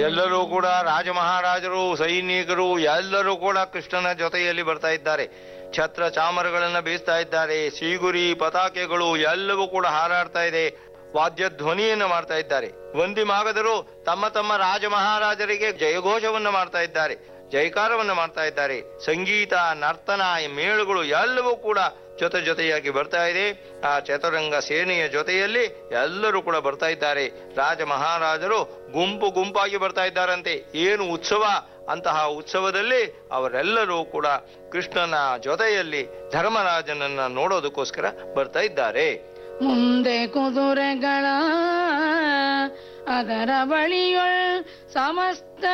ಎಲ್ಲರೂ ಕೂಡ ರಾಜ ಮಹಾರಾಜರು ಸೈನಿಕರು ಎಲ್ಲರೂ ಕೂಡ ಕೃಷ್ಣನ ಜೊತೆಯಲ್ಲಿ ಬರ್ತಾ ಇದ್ದಾರೆ ಛತ್ರ ಚಾಮರಗಳನ್ನ ಬೀಸ್ತಾ ಇದ್ದಾರೆ ಸೀಗುರಿ ಪತಾಕೆಗಳು ಎಲ್ಲವೂ ಕೂಡ ಹಾರಾಡ್ತಾ ಇದೆ ವಾದ್ಯ ಧ್ವನಿಯನ್ನ ಮಾಡ್ತಾ ಇದ್ದಾರೆ ವಂದಿ ಮಾಗದರು ತಮ್ಮ ತಮ್ಮ ರಾಜ ಮಹಾರಾಜರಿಗೆ ಜಯಘೋಷವನ್ನ ಮಾಡ್ತಾ ಇದ್ದಾರೆ ಜಯಕಾರವನ್ನ ಮಾಡ್ತಾ ಇದ್ದಾರೆ ಸಂಗೀತ ನರ್ತನ ಈ ಮೇಳುಗಳು ಎಲ್ಲವೂ ಕೂಡ ಜೊತೆ ಜೊತೆಯಾಗಿ ಬರ್ತಾ ಇದೆ ಆ ಚತುರಂಗ ಸೇನೆಯ ಜೊತೆಯಲ್ಲಿ ಎಲ್ಲರೂ ಕೂಡ ಬರ್ತಾ ಇದ್ದಾರೆ ರಾಜ ಮಹಾರಾಜರು ಗುಂಪು ಗುಂಪಾಗಿ ಬರ್ತಾ ಇದ್ದಾರಂತೆ ಏನು ಉತ್ಸವ ಅಂತಹ ಉತ್ಸವದಲ್ಲಿ ಅವರೆಲ್ಲರೂ ಕೂಡ ಕೃಷ್ಣನ ಜೊತೆಯಲ್ಲಿ ಧರ್ಮರಾಜನನ್ನ ನೋಡೋದಕ್ಕೋಸ್ಕರ ಬರ್ತಾ ಇದ್ದಾರೆ ಮುಂದೆ ಕುದುರೆಗಳ ಅದರ ಬಳಿಯೊಳ್ ಸಮಸ್ತ